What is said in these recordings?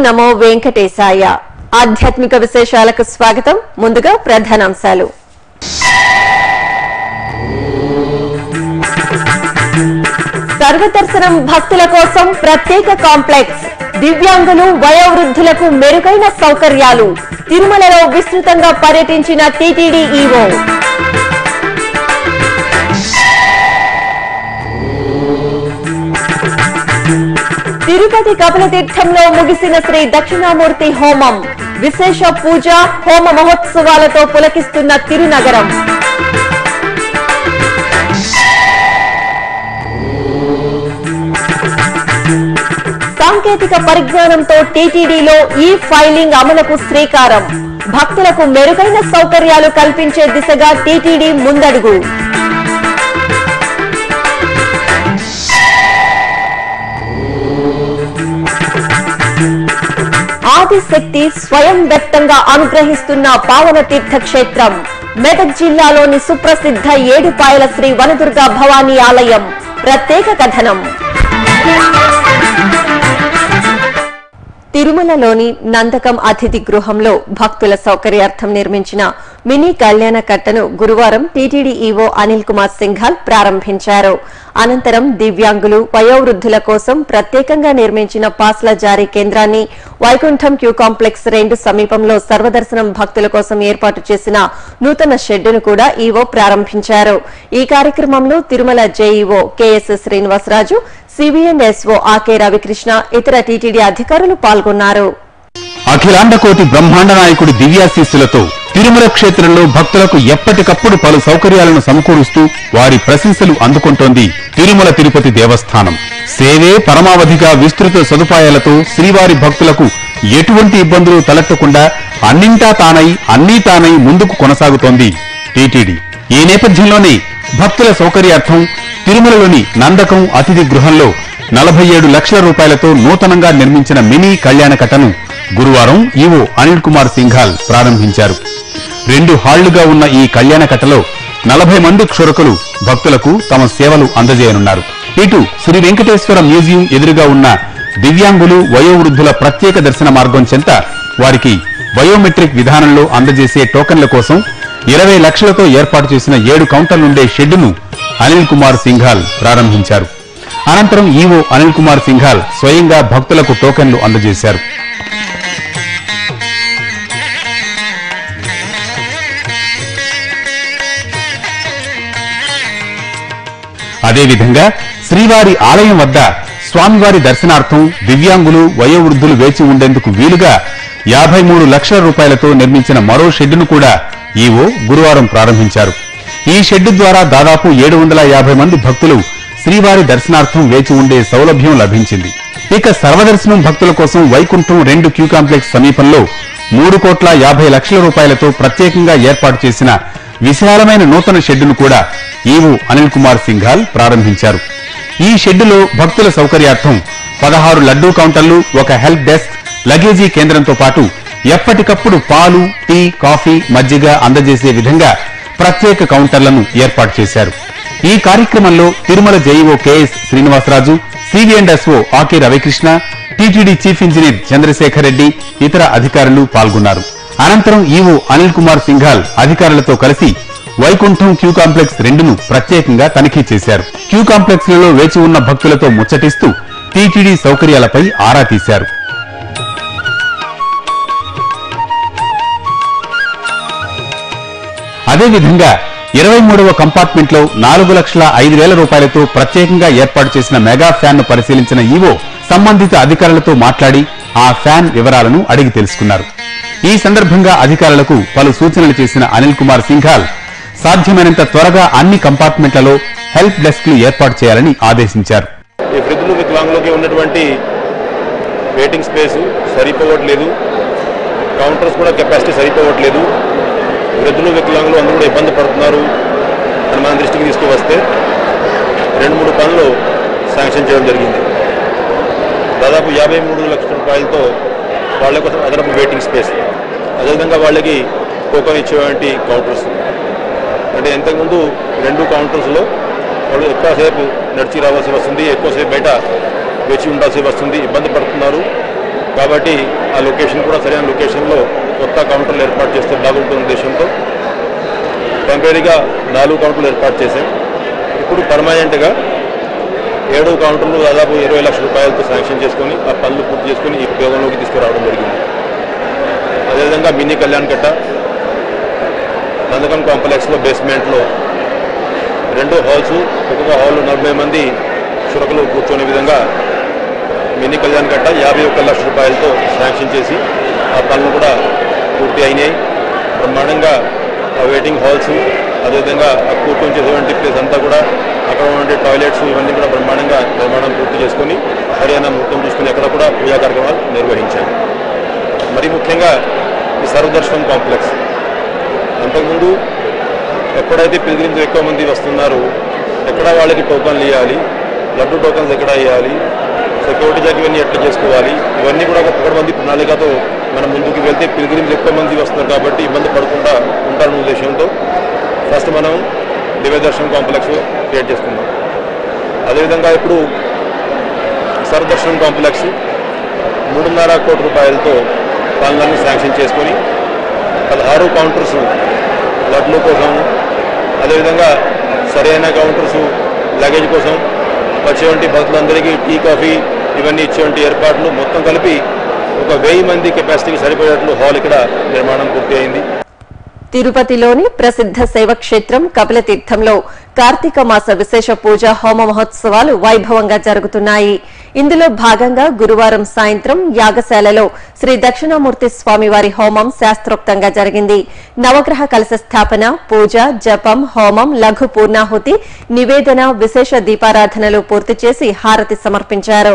నమో వెంకటేశాయ ఆధ్యాత్మిక విశేషాలకు స్వాగతం ముందుగా ప్రధానాంశాలు సర్వదర్శనం భక్తుల కోసం ప్రత్యేక కాంప్లెక్స్ దివ్యాంగులు వయోవృద్ధులకు మెరుగైన సౌకర్యాలు తిరుమలలో విస్తృతంగా పర్యటించిన టీటీడీ ఈవో తిరుపతి కపిలతీర్థంలో ముగిసిన శ్రీ దక్షిణామూర్తి హోమం విశేష పూజ హోమ మహోత్సవాలతో పులకిస్తున్న తిరునగరం సాంకేతిక పరిజ్ఞానంతో టీటీడీలో ఈ ఫైలింగ్ అమలుకు శ్రీకారం భక్తులకు మెరుగైన సౌకర్యాలు కల్పించే దిశగా టీటీడీ ముందడుగు ఆదిశక్తి స్వయం వ్యక్తంగా అనుగ్రహిస్తున్న పావన తీర్థ క్షేత్రం మెదక్ జిల్లాలోని సుప్రసిద్ధ ఏడుపాయల శ్రీ వనదుర్గా భవానీ ఆలయం ప్రత్యేక కథనం తిరుమలలోని నందకం అతిథి గృహంలో భక్తుల సౌకర్యార్థం నిర్మించిన మినీ కళ్యాణ కట్టను గురువారం టీటీడీ ఈవో అనిల్ కుమార్ సింఘాల్ ప్రారంభించారు అనంతరం దివ్యాంగులు వయోవృద్ధుల కోసం ప్రత్యేకంగా నిర్మించిన పాస్ల జారీ కేంద్రాన్ని వైకుంఠం క్యూ కాంప్లెక్స్ రెండు సమీపంలో సర్వదర్శనం భక్తుల కోసం ఏర్పాటు చేసిన నూతన షెడ్డును కూడా ఈవో ప్రారంభించారు ఈ కార్యక్రమంలో Tirumala JEO KS Srinivasaraju CBN SO Ake Ravikrishna ఇతర టీటీడీ అధికారులు పాల్గొన్నారు అఖిలాండ కోటి బ్రహ్మాండ నాయకుడి దివ్యాశీస్సులతో తిరుమల క్షేత్రంలో భక్తులకు ఎప్పటికప్పుడు పలు సౌకర్యాలను సమకూరుస్తూ వారి ప్రశంసలు అందుకుంటోంది తిరుమల తిరుపతి దేవస్థానం సేవే పరమావధిగా విస్తృత సదుపాయాలతో శ్రీవారి భక్తులకు ఎటువంటి ఇబ్బందులు తలెత్తకుండా అన్నింటా తానై అన్నీ తానై ముందుకు కొనసాగుతోంది టీటీడీ ఈ నేపథ్యంలోనే భక్తుల సౌకర్యార్థం తిరుమలలోని నందకం అతిథి గృహంలో నలభై ఏడు లక్షల రూపాయలతో నూతనంగా నిర్మించిన మినీ కళ్యాణ కట్టను గురువారం ఈవో అనిల్ కుమార్ సింఘాల్ ప్రారంభించారు రెండు హాళ్లుగా ఉన్న ఈ కళ్యాణ కట్టలో నలభై మంది క్షురకులు భక్తులకు తమ సేవలు అందజేయనున్నారు ఇటు శ్రీ వెంకటేశ్వర మ్యూజియం ఎదురుగా ఉన్న దివ్యాంగులు వయోవృద్ధుల ప్రత్యేక దర్శన మార్గం చెంత వారికి బయోమెట్రిక్ విధానంలో అందజేసే టోకన్ల కోసం ఇరవై లక్షలతో ఏర్పాటు చేసిన ఏడు కౌంటర్లుండే షెడ్డును అనిల్ కుమార్ సింఘాల్ ప్రారంభించారు అనంతరం ఈవో అనిల్ కుమార్ సింఘాల్ స్వయంగా భక్తులకు టోకెన్లు అందజేశారు అదేవిధంగా శ్రీవారి ఆలయం వద్ద స్వామివారి దర్శనార్థం దివ్యాంగులు వయోవృద్ధులు వేచి ఉండేందుకు వీలుగా యాభై మూడు లక్షల రూపాయలతో నిర్మించిన మరో షెడ్డును కూడా ఈవో గురువారం ప్రారంభించారు ఈ షెడ్డు ద్వారా దాదాపు ఏడు వందల యాభై మంది భక్తులు శ్రీవారి దర్శనార్థం వేచి ఉండే సౌలభ్యం లభించింది ఇక సర్వదర్శనం భక్తుల కోసం వైకుంఠం రెండు క్యూ కాంప్లెక్స్ సమీపంలో మూడు కోట్ల యాభై లక్షల రూపాయలతో ప్రత్యేకంగా ఏర్పాటు చేసిన విశాలమైన నూతన షెడ్డును కూడా ఈవో అనిల్ కుమార్ సింఘాల్ ప్రారంభించారు ఈ షెడ్డులో భక్తుల సౌకర్యార్థం పదహారు లడ్డూ కౌంటర్లు ఒక హెల్ప్ డెస్క్ లగేజీ కేంద్రంతో పాటు ఎప్పటికప్పుడు పాలు టీ కాఫీ మజ్జిగ అందజేసే విధంగా ప్రత్యేక కౌంటర్లను ఏర్పాటు చేశారు ఈ కార్యక్రమంలో Tirumala JEO KS Srinivasaraju CV and SO Ake Ravikrishna TTD chief engineer Chandrashekar Reddy ఇతర అధికారులు పాల్గొన్నారు అనంతరం ఈవో అనిల్ కుమార్ సింఘాల్ అధికారులతో కలిసి వైకుంఠం క్యూ కాంప్లెక్స్ రెండును ప్రత్యేకంగా తనిఖీ చేశారు క్యూ కాంప్లెక్స్ లలో వేచి ఉన్న భక్తులతో ముచ్చటిస్తూ టీటీడీ సౌకర్యాలపై ఆరా తీశారు అదేవిధంగా ఇరవై మూడవ కంపార్ట్మెంట్ లో నాలుగు లక్షల ఐదు వేల రూపాయలతో ప్రత్యేకంగా ఏర్పాటు చేసిన మెగా ఫ్యాన్ ను పరిశీలించిన ఈవో సంబంధిత అధికారులతో మాట్లాడి ఆ ఫ్యాన్ వివరాలను అడిగి తెలుసుకున్నారు ఈ సందర్భంగా అధికారులకు పలు సూచనలు చేసిన అనిల్ కుమార్ సింఘాల్ సాధ్యమైనంత త్వరగా అన్ని కంపార్ట్మెంట్లలో హెల్ప్ డెస్క్లు ఏర్పాటు చేయాలని ఆదేశించారు ఈ వృద్ధులు వికలాంగులకి ఉన్నటువంటి వెయిటింగ్ స్పేస్ సరిపోవట్లేదు కౌంటర్స్ కూడా కెపాసిటీ సరిపోవట్లేదు వృద్ధులు వికలాంగులు అందరూ కూడా ఇబ్బంది పడుతున్నారు అని మన దృష్టికి తీసుకువస్తే రెండు మూడు పనులు శాంక్షన్ చేయడం జరిగింది దాదాపు యాభై మూడు లక్షల రూపాయలతో వాళ్ళ కోసం అదనపు వెయిటింగ్ స్పేస్ అదేవిధంగా వాళ్ళకి టోకన్ ఇచ్చేటువంటి కౌంటర్స్ అంటే ఇంతకుముందు రెండు కౌంటర్స్లో వాళ్ళు ఎక్కువసేపు నడిచి రావాల్సి వస్తుంది ఎక్కువసేపు బయట వేచి ఉండాల్సి వస్తుంది ఇబ్బంది పడుతున్నారు కాబట్టి ఆ లొకేషన్ కూడా సరైన లొకేషన్లో కొత్త కౌంటర్లు ఏర్పాటు చేస్తే బాగుంటుంది ఉద్దేశంతో టెంపరీగా నాలుగు కౌంటర్లు ఏర్పాటు చేశాం ఇప్పుడు పర్మనెంట్గా ఏడు కౌంటర్లు దాదాపు ఇరవై లక్షల రూపాయలతో శాంక్షన్ చేసుకొని ఆ పనులు పూర్తి చేసుకొని ఈ ఉపయోగంలోకి తీసుకురావడం జరిగింది అదేవిధంగా మినీ కళ్యాణ్ కట్ట నందకం కాంప్లెక్స్లో బేస్మెంట్లో రెండు హాల్స్ ఒక్కొక్క హాల్ నలభై మంది చురకలు కూర్చొనే విధంగా మినీ కళ్యాణ్ కట్ట యాభై ఒక్క లక్షల రూపాయలతో శాంక్షన్ చేసి ఆ పనులు కూడా పూర్తి అయినాయి బ్రహ్మాండంగా ఆ వెయిటింగ్ హాల్స్ అదేవిధంగా ఆ కూర్చొని చేసేటువంటి ప్లేస్ అంతా కూడా అక్కడ ఉండే టాయిలెట్స్ ఇవన్నీ కూడా బ్రహ్మాండంగా నిర్మాణం పూర్తి చేసుకొని సరైన ముహూర్తం చూసుకుని ఎక్కడ కూడా పూజా కార్యక్రమాలు నిర్వహించాము మరి ముఖ్యంగా ఈ సర్వదర్శనం కాంప్లెక్స్ అంతకుముందు ఎప్పుడైతే పిలిగ్రిమ్స్ ఎక్కువ మంది వస్తున్నారో ఎక్కడ వాళ్ళకి టోకన్లు ఇవ్వాలి లడ్డు టోకన్స్ ఎక్కడ ఇవ్వాలి సెక్యూరిటీ జాక్ ఇవన్నీ ఎట్లా చేసుకోవాలి ఇవన్నీ కూడా ఒక పదకొండు మంది ప్రణాళికతో మనం ముందుకు వెళ్తే పిలిగ్రిమ్స్ ఎక్కువ మంది వస్తున్నారు కాబట్టి ఇబ్బంది పడకుండా ఉంటారన్న ఉద్దేశంతో ఫస్ట్ మనం దివ్య దర్శనం కాంప్లెక్స్ క్రియేట్ చేసుకున్నాం అదేవిధంగా ఇప్పుడు సర్వదర్శనం కాంప్లెక్స్ మూడున్నర కోటి రూపాయలతో పనులన్నీ శాంక్షన్ చేసుకొని పదహారు కౌంటర్స్ లడ్లు కోసం అదేవిధంగా సరైన కౌంటర్స్ లగేజ్ కోసం వచ్చేటువంటి భక్తులందరికీ టీ కాఫీ ఇవన్నీ ఇచ్చేటువంటి ఏర్పాట్లు మొత్తం కలిపి ఒక వెయ్యి మంది కెపాసిటీకి సరిపోయేట్లు హాల్ ఇక్కడ నిర్మాణం పూర్తి అయింది తిరుపతిలోని ప్రసిద్ధ శైవక్షేత్రం కపిలతీర్థంలో కార్తీక మాస విశేష పూజ హోమ మహోత్సవాలు వైభవంగా జరుగుతున్నాయి ఇందులో భాగంగా గురువారం సాయంత్రం యాగశాలలో శ్రీ దక్షిణామూర్తి స్వామివారి హోమం శాస్త్రోక్తంగా జరిగింది నవగ్రహ కలశ స్థాపన పూజ జపం హోమం లఘు పూర్ణాహుతి నివేదన విశేష దీపారాధనలు పూర్తి చేసి హారతి సమర్పించారు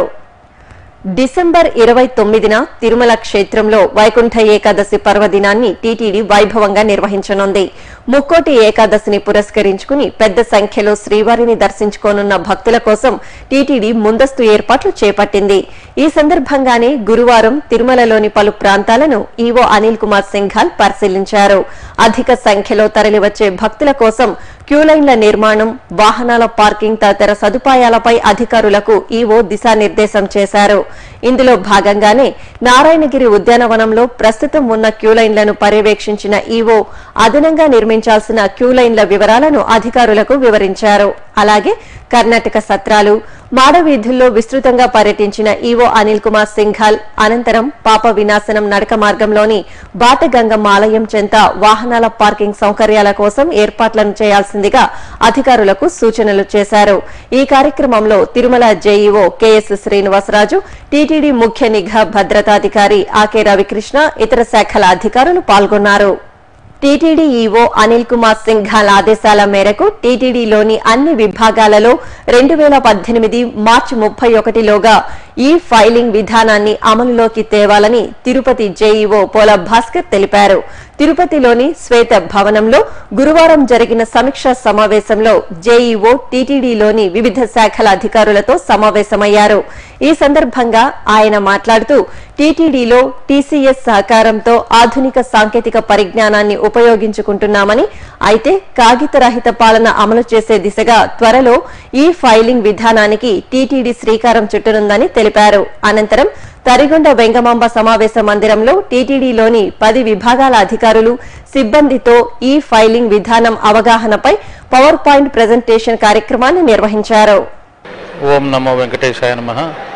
డిసెంబర్ ఇరవై తొమ్మిదిన తిరుమల క్షేత్రంలో వైకుంఠ ఏకాదశి పర్వదినాన్ని టీటీడీ వైభవంగా నిర్వహించనుంది ముక్కోటి ఏకాదశిని పురస్కరించుకుని పెద్ద సంఖ్యలో శ్రీవారిని దర్శించుకోనున్న భక్తుల కోసం టీటీడీ ముందస్తు ఏర్పాట్లు చేపట్టింది ఈ సందర్భంగానే గురువారం తిరుమలలోని పలు ప్రాంతాలను ఈవో అనిల్ కుమార్ సింఘాల్ పరిశీలించారు అధిక సంఖ్యలో తరలివచ్చే భక్తుల కోసం క్యూలైన్ల నిర్మాణం వాహనాల పార్కింగ్ తదితర సదుపాయాలపై అధికారులకు ఈవో దిశానిర్దేశం చేశారు ఇందులో భాగంగానే నారాయణగిరి ఉద్యానవనంలో ప్రస్తుతం ఉన్న క్యూలైన్లను పర్యవేక్షించిన ఈవో అదనంగా నిర్మించాల్సిన క్యూలైన్ల వివరాలను అధికారులకు వివరించారు అలాగే కర్ణాటక సత్రాలు మాడవీధుల్లో విస్తృతంగా పర్యటించిన ఈవో అనిల్ కుమార్ సింఘాల్ అనంతరం పాప వినాశనం నడక మార్గంలోని బాటగంగమ్మ ఆలయం చెంత వాహనాల పార్కింగ్ సౌకర్యాల కోసం ఏర్పాట్లను చేయాల్సిందిగా అధికారులకు సూచనలు చేశారు ఈ కార్యక్రమంలో Tirumala JEO KS Srinivasaraju TTD ముఖ్య నిఘా భద్రతాధికారి ఆకే రవికృష్ణ ఇతర శాఖల అధికారులు పాల్గొన్నారు టీటీడీ ఈవో అనిల్ కుమార్ సింఘాల్ ఆదేశాల మేరకు టీటీడీలోని అన్ని విభాగాలలో రెండు వేల పద్దెనిమిది మార్చి ముప్పై ఒకటిలోగా ఈ ఫైలింగ్ విధానాన్ని అమలులోకి తేవాలని తిరుపతి జేఈఓ పోల భాస్కర్ తెలిపారు తిరుపతిలోని శ్వేత భవనంలో గురువారం జరిగిన సమీక్షా సమావేశంలో జేఈఓ టీటీడీలోని వివిధ శాఖల అధికారులతో సమావేశమయ్యారు ఈ సందర్భంగా ఆయన మాట్లాడుతూ టీటీడీలో టీసీఎస్ సహకారంతో ఆధునిక సాంకేతిక పరిజ్ఞానాన్ని ఉపయోగించుకుంటున్నామని అయితే కాగితరహిత పాలన అమలు చేసే దిశగా త్వరలో ఈ ఫైలింగ్ విధానానికి టీటీడీ శ్రీకారం చుట్టనుందని తెలిపారు అనంతరం తరిగొండ వెంగమాంబ సమావేశ మందిరంలో టీటీడీలోని పది విభాగాల అధికారులు సిబ్బందితో ఈ ఫైలింగ్ విధానం అవగాహనపై పవర్ పాయింట్ ప్రజెంటేషన్ కార్యక్రమాన్ని నిర్వహించారు ఓం నమో వెంకటేశాయ నమ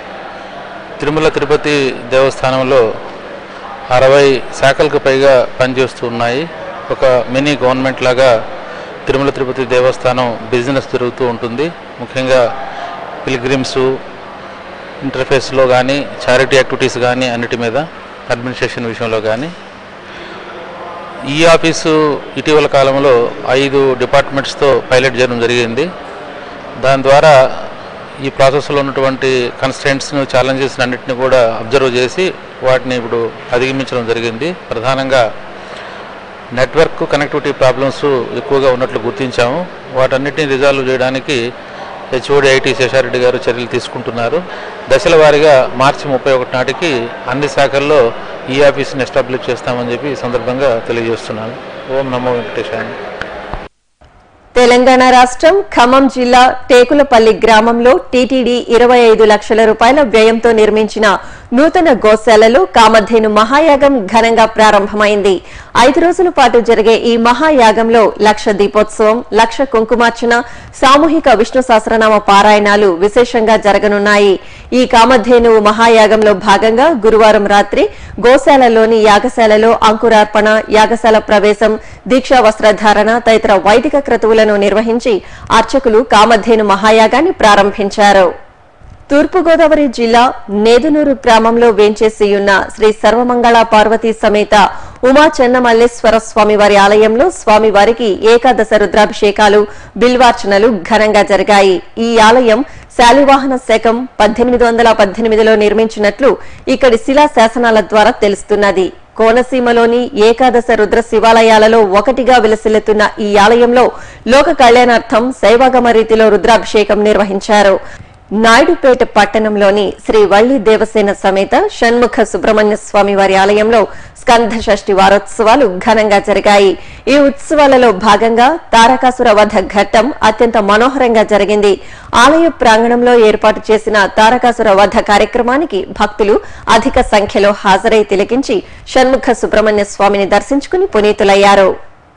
తిరుమల తిరుపతి దేవస్థానంలో అరవై శాఖలకు పైగా పనిచేస్తూ ఉన్నాయి ఒక మినీ గవర్నమెంట్ లాగా తిరుమల తిరుపతి దేవస్థానం బిజినెస్ జరుగుతూ ఉంటుంది ముఖ్యంగా పిల్గ్రిమ్స్ ఇంటర్ఫేస్లో కానీ చారిటీ యాక్టివిటీస్ కానీ అన్నిటి మీద అడ్మినిస్ట్రేషన్ విషయంలో కానీ ఈ ఆఫీసు ఇటీవల కాలంలో ఐదు డిపార్ట్మెంట్స్తో పైలట్ చేయడం జరిగింది దాని ద్వారా ఈ ప్రాసెస్లో ఉన్నటువంటి కన్స్టెంట్స్ను ఛాలెంజెస్ అన్నింటిని కూడా అబ్జర్వ్ చేసి వాటిని ఇప్పుడు అధిగమించడం జరిగింది ప్రధానంగా నెట్వర్క్ కనెక్టివిటీ ప్రాబ్లమ్స్ ఎక్కువగా ఉన్నట్లు గుర్తించాము వాటన్నిటిని రిజాల్వ్ చేయడానికి హెచ్ఓడి ఐటీ శేషారెడ్డి గారు చర్యలు తీసుకుంటున్నారు దశల వారీగా మార్చి ముప్పై ఒకటి నాటికి అన్ని శాఖల్లో ఈ ఆఫీస్ని ఎస్టాబ్లిష్ చేస్తామని చెప్పి ఈ సందర్భంగా తెలియజేస్తున్నాను ఓం నమో వెంకటేశాయ తెలంగాణ రాష్ట్రం ఖమ్మం జిల్లా టేకులపల్లి గ్రామంలో టీటీడీ ఇరవై ఐదు లక్షల రూపాయల వ్యయంతో నిర్మించిన నూతన గోశాలలో కామధేను మహాయాగం ఘనంగా ప్రారంభమైంది ఐదు రోజుల పాటు జరిగే ఈ మహాయాగంలో లక్ష దీపోత్సవం లక్ష కుంకుమార్చన సామూహిక విష్ణు సహస్రనామ పారాయణాలు విశేషంగా జరగనున్నాయి ఈ కామధేనువు మహాయాగంలో భాగంగా గురువారం రాత్రి గోశాలలోని యాగశాలలో అంకురార్పణ యాగశాల ప్రవేశం దీక్షా వస్త్రధారణ తదితర వైదిక క్రతువులను నిర్వహించి అర్చకులు కామధేను మహాయాగాన్ని ప్రారంభించారు తూర్పుగోదావరి జిల్లా నేదునూరు గ్రామంలో వేంచేసి ఉన్న శ్రీ సర్వమంగళ పార్వతీ సమేత ఉమా చెన్నమల్లేశ్వర స్వామివారి ఆలయంలో స్వామివారికి ఏకాదశ రుద్రాభిషేకాలు బిల్వార్చనలు ఘనంగా జరిగాయి ఈ ఆలయం శాలివాహన శకం పద్దెనిమిది వందల పద్దెనిమిదిలో నిర్మించినట్లు ఇక్కడి శిలా శాసనాల ద్వారా తెలుస్తున్నది కోనసీమలోని ఏకాదశ రుద్ర శివాలయాలలో ఒకటిగా విలసిల్లుతున్న ఈ ఆలయంలో లోక కళ్యాణార్థం శైవాగమ రీతిలో రుద్రాభిషేకం నిర్వహించారు నాయుడుపేట పట్టణంలోని శ్రీ వల్లి దేవసేన సమేత షణ్ముఖ సుబ్రహ్మణ్య స్వామి వారి ఆలయంలో స్కంధ షష్ఠి వారోత్సవాలు ఘనంగా జరిగాయి ఈ ఉత్సవాలలో భాగంగా తారకాసుర వధ ఘట్టం అత్యంత మనోహరంగా జరిగింది ఆలయ ప్రాంగణంలో ఏర్పాటు చేసిన తారకాసుర వధ కార్యక్రమానికి భక్తులు అధిక సంఖ్యలో హాజరై తిలకించి షణ్ముఖ సుబ్రహ్మణ్య స్వామిని దర్శించుకుని పునీతులయ్యారు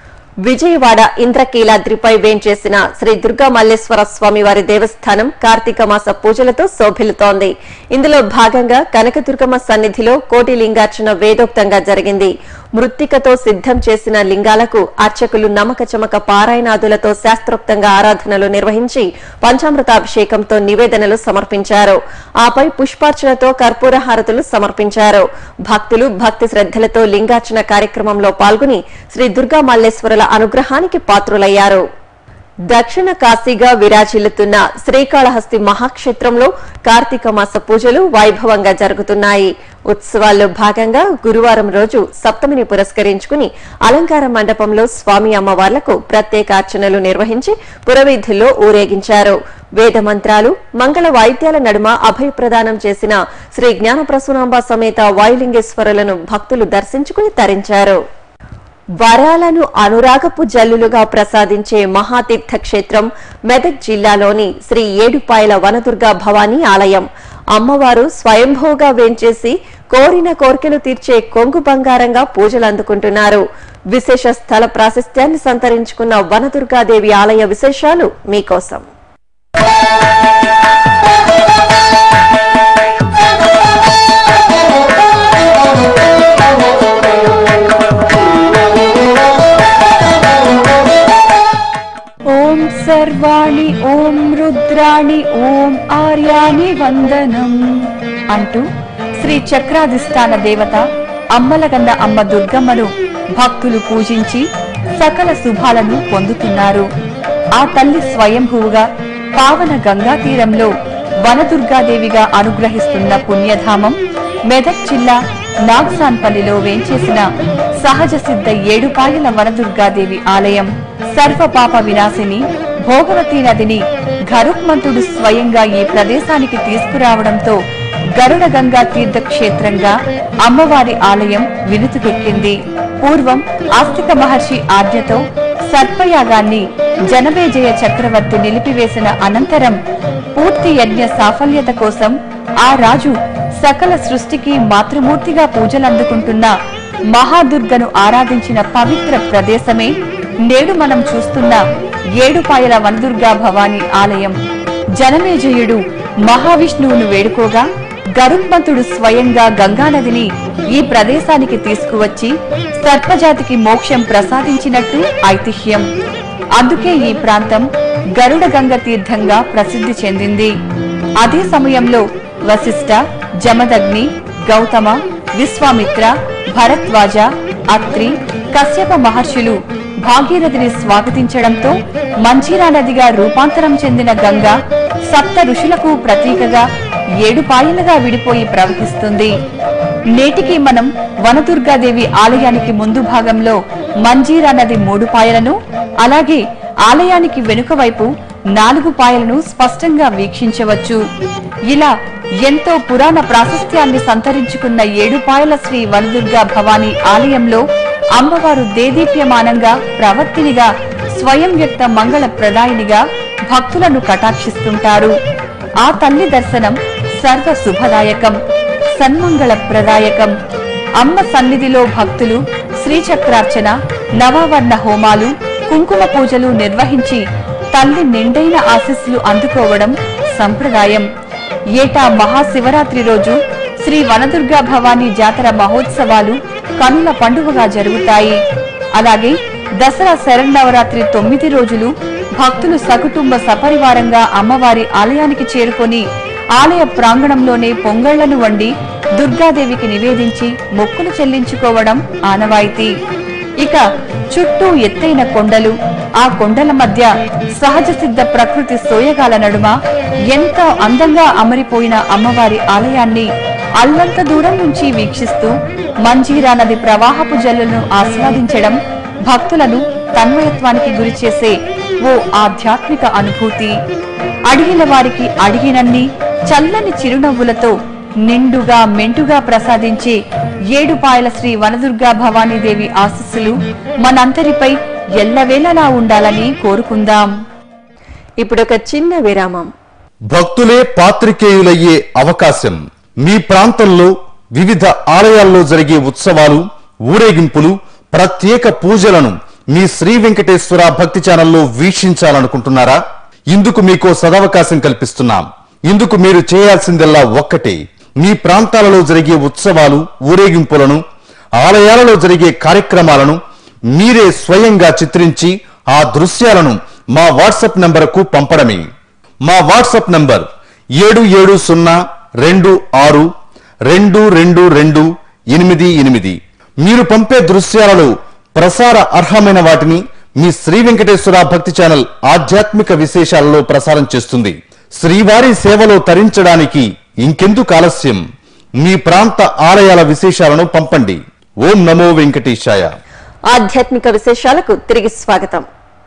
విజయవాడ ఇంద్రకీలాద్రిపై వేంచేసిన శ్రీ దుర్గా మల్లేశ్వర స్వామి వారి దేవస్థానం కార్తీక మాస పూజలతో శోభిల్లుతోంది ఇందులో భాగంగా కనకదుర్గమ్మ సన్నిధిలో కోటి లింగార్చన వేదోక్తంగా జరిగింది మృత్తికతో సిద్ధం చేసిన లింగాలకు అర్చకులు నమక చమక పారాయణాదులతో శాస్త్రోక్తంగా ఆరాధనలు నిర్వహించి పంచామృతాభిషేకంతో నివేదనలు సమర్పించారు ఆపై పుష్పార్చనతో కర్పూర హారతులు సమర్పించారు భక్తులు భక్తి శ్రద్దలతో లింగార్చన కార్యక్రమంలో పాల్గొని శ్రీ దుర్గా మల్లేశ్వరుల అనుగ్రహానికి పాత్రులయ్యారు దక్షిణ కాశీగా విరాజిల్లుతున్న శ్రీకాళహస్తి మహాక్షేత్రంలో కార్తీక మాస పూజలు వైభవంగా జరుగుతున్నాయి ఉత్సవాల్లో భాగంగా గురువారం రోజు సప్తమిని పురస్కరించుకుని అలంకార మండపంలో స్వామి అమ్మవార్లకు ప్రత్యేక అర్చనలు నిర్వహించి పురవీధుల్లో ఊరేగించారు వేద మంత్రాలు మంగళ వాయిద్యాల నడుమ అభయ ప్రదానం చేసిన శ్రీ జ్ఞానప్రసూనాంబ సమేత వాయులింగేశ్వరులను భక్తులు దర్శించుకుని తరించారు వరాలను అనురాగపు జల్లులుగా ప్రసాదించే మహాతీర్థ క్షేత్రం మెదక్ జిల్లాలోని శ్రీ ఏడుపాయల వనదుర్గా భవానీ ఆలయం అమ్మవారు స్వయంభూగా వేంచేసి కోరిన కోర్కెలు తీర్చే కొంగు బంగారంగా పూజలు అందుకుంటున్నారు విశేష స్థల ప్రాశస్త్యాన్ని సంతరించుకున్న వనదుర్గాదేవి ఆలయ విశేషాలు మీకోసం ఓం సర్వాణి ఓం రుద్రాణి ఓం ఆర్యాని వందనం అంటూ శ్రీ చక్రాధిష్టాన దేవత అమ్మలగన్న అమ్మ దుర్గమ్మను భక్తులు పూజించి సకల శుభాలను పొందుతున్నారు ఆ తల్లి స్వయంభూగా పావన గంగా తీరంలో వనదుర్గాదేవిగా అనుగ్రహిస్తున్న పుణ్యధామం మెదక్ జిల్లా నాగ్సాన్పల్లిలో వేంచేసిన సహజ సిద్ధ ఏడుపాయల వనదుర్గాదేవి ఆలయం సర్వ పాప వినాశిని భోగవతి నదిని గరుత్మంతుడు స్వయంగా ఈ ప్రదేశానికి తీసుకురావడంతో గరుడ గంగా తీర్థ క్షేత్రంగా అమ్మవారి ఆలయం వినుతుకెక్కింది పూర్వం ఆస్తిక మహర్షి ఆజ్ఞతో సర్పయాగాన్ని జనమేజయ చక్రవర్తి నిలిపివేసిన అనంతరం పూర్తి యజ్ఞ సాఫల్యత కోసం ఆ రాజు సకల సృష్టికి మాతృమూర్తిగా పూజలందుకుంటున్న మహాదుర్గను ఆరాధించిన పవిత్ర ప్రదేశమే నేడు మనం చూస్తున్న ఏడుపాయల వనదుర్గా భవానీ ఆలయం జనమేజయుడు మహావిష్ణువును వేడుకోగా గరుత్మంతుడు స్వయంగా గంగానదిని ఈ ప్రదేశానికి తీసుకువచ్చి సర్పజాతికి మోక్షం ప్రసాదించినట్టు ఐతిహ్యం అందుకే ఈ ప్రాంతం గరుడ గంగ తీర్థంగా ప్రసిద్ధి చెందింది అదే సమయంలో వశిష్ఠ జమదగ్ని గౌతమ విశ్వామిత్ర భరద్వాజ అత్రి కశ్యప మహర్షులు భాగీరథిని స్వాగతించడంతో మంజీరా నదిగా రూపాంతరం చెందిన గంగ సప్త ఋషులకు ప్రతీకగా ఏడు పాయలుగా విడిపోయి ప్రవహిస్తుంది నేటికి మనం వనదుర్గాదేవి ఆలయానికి ముందు భాగంలో మంజీరా నది మూడు పాయలను అలాగే ఆలయానికి వెనుక వైపు నాలుగు పాయలను స్పష్టంగా వీక్షించవచ్చు ఇలా ఎంతో పురాణ ప్రాశస్త్యాన్ని సంతరించుకున్న ఏడుపాయల శ్రీ వనదుర్గా భవానీ ఆలయంలో అమ్మవారు దేదీప్యమానంగా ప్రవర్తినిగా స్వయం వ్యక్త మంగళ ప్రదాయినిగా భక్తులను కటాక్షిస్తుంటారు ఆ తల్లి దర్శనం సర్వ శుభదాయకం సన్మంగళ ప్రదాయకం అమ్మ సన్నిధిలో భక్తులు శ్రీచక్రార్చన నవవర్ణ హోమాలు కుంకుమ పూజలు నిర్వహించి తల్లి నిండైన ఆశీస్సులు అందుకోవడం సంప్రదాయం ఏటా మహాశివరాత్రి రోజు శ్రీ వనదుర్గా భవానీ జాతర మహోత్సవాలు కనుల పండుగగా జరుగుతాయి అలాగే దసరా శరన్నవరాత్రి తొమ్మిది రోజులు భక్తులు సకుటుంబ సపరివారంగా అమ్మవారి ఆలయానికి చేరుకొని ఆలయ ప్రాంగణంలోనే పొంగళ్లను వండి దుర్గాదేవికి నివేదించి మొక్కులు చెల్లించుకోవడం ఆనవాయితీ ఇక చుట్టూ ఎత్తైన కొండలు ఆ కొండల మధ్య సహజ సిద్ధ ప్రకృతి సోయగాల నడుమ ఎంతో అందంగా అమరిపోయిన అమ్మవారి ఆలయాన్ని అల్లంత దూరం నుంచి వీక్షిస్తూ మంజీరా నది ప్రవాహపు జల్లులను ఆస్వాదించడం భక్తులను తన్మయత్వానికి గురిచేసే ఓ ఆధ్యాత్మిక అనుభూతి అడిగిన వారికి అడిగినన్ని చల్లని చిరునవ్వులతో నిండుగా మెంటుగా ప్రసాదించే ఏడుపాయల శ్రీ వనదుర్గా భవానీదేవి ఆశీస్సులు మనందరిపై ఎల్లవేళలా ఉండాలని కోరుకుందాం ఇప్పుడొక చిన్న విరామం భక్తులే పాత్రికేయులయ్యే అవకాశం మీ ప్రాంతంలో వివిధ ఆలయాల్లో జరిగే ఉత్సవాలు ఊరేగింపులు ప్రత్యేక పూజలను మీ శ్రీ వెంకటేశ్వర భక్తి ఛానల్లో వీక్షించాలనుకుంటున్నారా ఇందుకు మీకో సదవకాశం కల్పిస్తున్నాం ఇందుకు మీరు చేయాల్సిందల్లా ఒక్కటే మీ ప్రాంతాలలో జరిగే ఉత్సవాలు ఊరేగింపులను ఆలయాలలో జరిగే కార్యక్రమాలను మీరే స్వయంగా చిత్రించి ఆ దృశ్యాలను మా వాట్సాప్ నంబరుకు పంపడమే మా వాట్సాప్ నంబర్ ఏడు ఏడు సున్నా రెండు ఆరు రెండు రెండు రెండు ఎనిమిది ఎనిమిది మీరు పంపే దృశ్యాలలో ప్రసార అర్హమైన వాటిని మీ శ్రీ వెంకటేశ్వర భక్తి ఛానల్ ఆధ్యాత్మిక విశేషాలలో ప్రసారం చేస్తుంది శ్రీవారి సేవలో తరించడానికి ఇంకెందుకు ఆలస్యం మీ ప్రాంత ఆలయాల విశేషాలను పంపండి ఓం నమో వెంకటేశాయ ఆధ్యాత్మిక విశేషాలకు తిరిగి స్వాగతం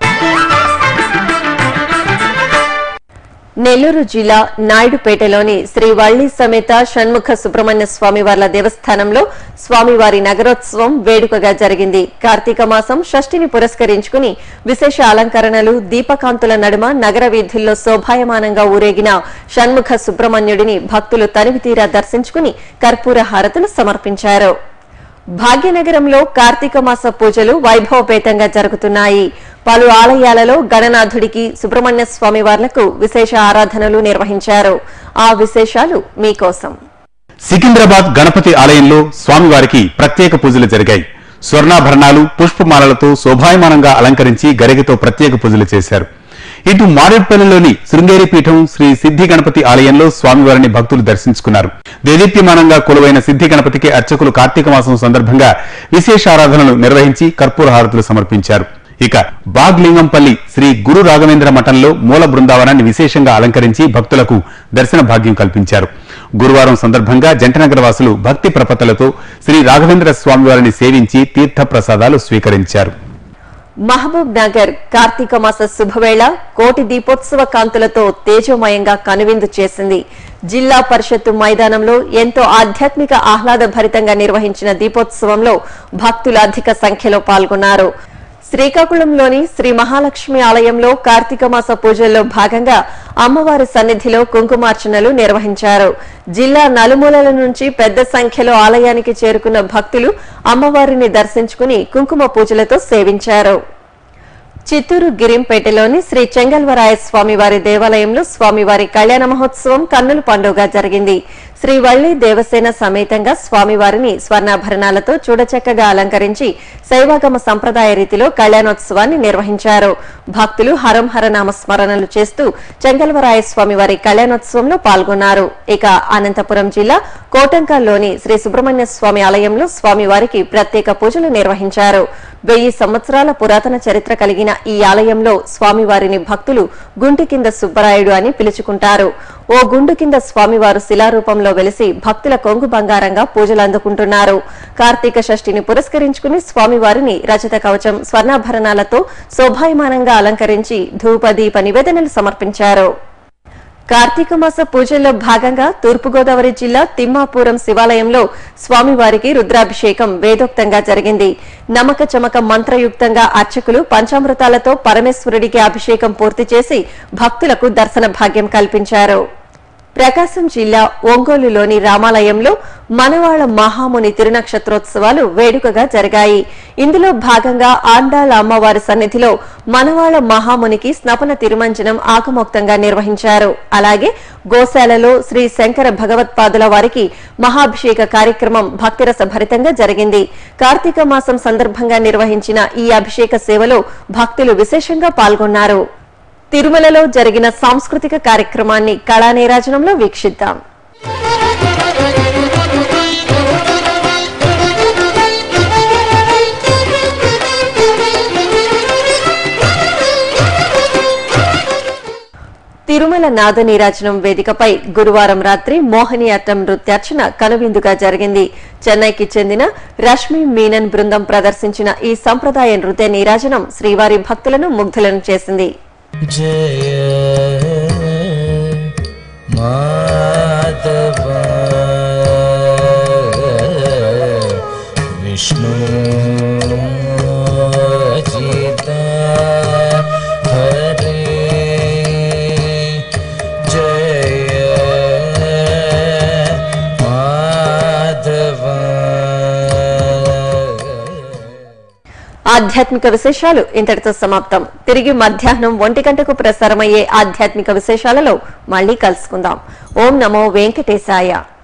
నెల్లూరు జిల్లా నాయుడుపేటలోని శ్రీ వల్లి సమేత షణ్ముఖ సుబ్రహ్మణ్య స్వామివార్ల దేవస్థానంలో స్వామివారి నగరోత్సవం వేడుకగా జరిగింది కార్తీక మాసం షష్ఠిని పురస్కరించుకుని విశేష అలంకరణలు దీపకాంతుల నడుమ నగర వీధుల్లో శోభాయమానంగా ఊరేగిన షణ్ముఖ సుబ్రహ్మణ్యుడిని భక్తులు తనివితీరా దర్శించుకుని కర్పూర హారతులు సమర్పించారు భాగ్యనగరంలో కార్తీక మాస పూజలు వైభవపేతంగా జరుగుతున్నాయి పలు ఆలయాలలో గణనాథుడికి సుబ్రహ్మణ్య స్వామి వార్లకు విశేష ఆరాధనలు నిర్వహించారు ఆ విశేషాలు మీకోసం సికింద్రాబాద్ గణపతి ఆలయంలో స్వామివారికి ప్రత్యేక పూజలు జరిగాయి స్వర్ణాభరణాలు పుష్పమాలలతో శోభాయమానంగా అలంకరించి గరిగతో ప్రత్యేక పూజలు చేశారు ఇటు మారేడుపల్లిలోని శృంగేరి పీఠం శ్రీ సిద్ధి గణపతి ఆలయంలో స్వామివారిని భక్తులు దర్శించుకున్నారు దేదీప్యమానంగా కొలువైన సిద్ధి గణపతికి అర్చకులు కార్తీక మాసం సందర్భంగా విశేష ఆరాధనలు నిర్వహించి కర్పూర హారతులు సమర్పించారు ఇక బాగ్లింగంపల్లి శ్రీ గురు రాఘవేంద్ర మఠంలో మూల బృందావనాన్ని విశేషంగా అలంకరించి భక్తులకు దర్శన భాగ్యం కల్పించారు గురువారం సందర్భంగా జంటనగర వాసులు భక్తి ప్రపత్తలతో శ్రీ రాఘవేంద్ర స్వామివారిని సేవించి తీర్థ ప్రసాదాలు స్వీకరించారు మహబూబ్ నగర్ కార్తీక మాస శుభవేళ కోటి దీపోత్సవ కాంతులతో తేజోమయంగా కనువిందు చేసింది జిల్లా పరిషత్తు మైదానంలో ఎంతో ఆధ్యాత్మిక ఆహ్లాదభరితంగా నిర్వహించిన దీపోత్సవంలో భక్తులు అధిక సంఖ్యలో పాల్గొన్నారు శ్రీకాకుళంలోని శ్రీ మహాలక్ష్మి ఆలయంలో కార్తీక మాస పూజల్లో భాగంగా అమ్మవారి సన్నిధిలో కుంకుమార్చనలు నిర్వహించారు జిల్లా నలుమూలల నుంచి పెద్ద సంఖ్యలో ఆలయానికి చేరుకున్న భక్తులు అమ్మవారిని దర్శించుకుని కుంకుమ పూజలతో సేవించారు చిత్తూరు గిరింపేటలోని శ్రీ చెంగల్వరాయ స్వామివారి దేవాలయంలో స్వామివారి కళ్యాణ మహోత్సవం కన్నుల పండుగ జరిగింది శ్రీ వల్లి దేవసేన సమేతంగా స్వామివారిని స్వర్ణాభరణాలతో చూడచక్కగా అలంకరించి శైవాగమ సంప్రదాయ రీతిలో కళ్యాణోత్సవాన్ని నిర్వహించారు భక్తులు హరం హర నామ స్మరణలు చేస్తూ చెంగల్వరాయ స్వామివారి కళ్యాణోత్సవంలో పాల్గొన్నారు ఇక అనంతపురం జిల్లా కోటంకల్లోని శ్రీ సుబ్రహ్మణ్య స్వామి ఆలయంలో స్వామివారికి ప్రత్యేక పూజలు నిర్వహించారు వెయ్యి సంవత్సరాల పురాతన చరిత్ర కలిగిన ఈ ఆలయంలో స్వామివారిని భక్తులు గుంటి కింద సుబ్బరాయుడు అని పిలుచుకుంటారు ఓ గుండు కింద స్వామివారు శిలారూపంలో వెలిసి భక్తుల కొంగు బంగారంగా పూజలు అందుకుంటున్నారు కార్తీక షష్ఠిని పురస్కరించుకుని స్వామివారిని రజత కవచం స్వర్ణాభరణాలతో శోభాయమానంగా అలంకరించి ధూప దీప నివేదనలు సమర్పించారు కార్తీక మాస పూజల్లో భాగంగా తూర్పుగోదావరి జిల్లా తిమ్మాపురం శివాలయంలో స్వామివారికి రుద్రాభిషేకం వేదోక్తంగా జరిగింది నమక చమక మంత్రయుక్తంగా అర్చకులు పంచామృతాలతో పరమేశ్వరుడికి అభిషేకం పూర్తి చేసి భక్తులకు దర్శన భాగ్యం కల్పించారు ప్రకాశం జిల్లా ఒంగోలులోని రామాలయంలో మనవాళ మహాముని తిరునక్షత్రోత్సవాలు వేడుకగా జరిగాయి ఇందులో భాగంగా ఆండాల అమ్మవారి సన్నిధిలో మనవాళ మహామునికి స్నపన తిరుమంజనం ఆకమోక్తంగా నిర్వహించారు అలాగే గోశాలలో శ్రీ శంకర భగవత్పాదుల వారికి మహాభిషేక కార్యక్రమం భక్తిరస భరితంగా జరిగింది కార్తీక మాసం సందర్భంగా నిర్వహించిన ఈ అభిషేక సేవలో భక్తులు విశేషంగా పాల్గొన్నారు తిరుమలలో జరిగిన సాంస్కృతిక కార్యక్రమాన్ని కళానీరాజనంలో వీక్షిద్దాం తిరుమల నాద నీరాజనం వేదికపై గురువారం రాత్రి మోహినియాట్టం నృత్యార్చన కనువిందుగా జరిగింది చెన్నైకి చెందిన రష్మి మీనన్ బృందం ప్రదర్శించిన ఈ సంప్రదాయ నృత్య నీరాజనం శ్రీవారి భక్తులను ముగ్ధులను చేసింది जय माधव विष्णु चिता हरे जय माधव ఆధ్యాత్మిక విశేషాలు ఇంతటితో సమాప్తం తిరిగి మధ్యాహ్నం ఒంటి గంటకు ప్రసారమయ్యే ఆధ్యాత్మిక విశేషాలలో మళ్ళీ కలుసుకుందాం ఓం నమో వెంకటేశాయ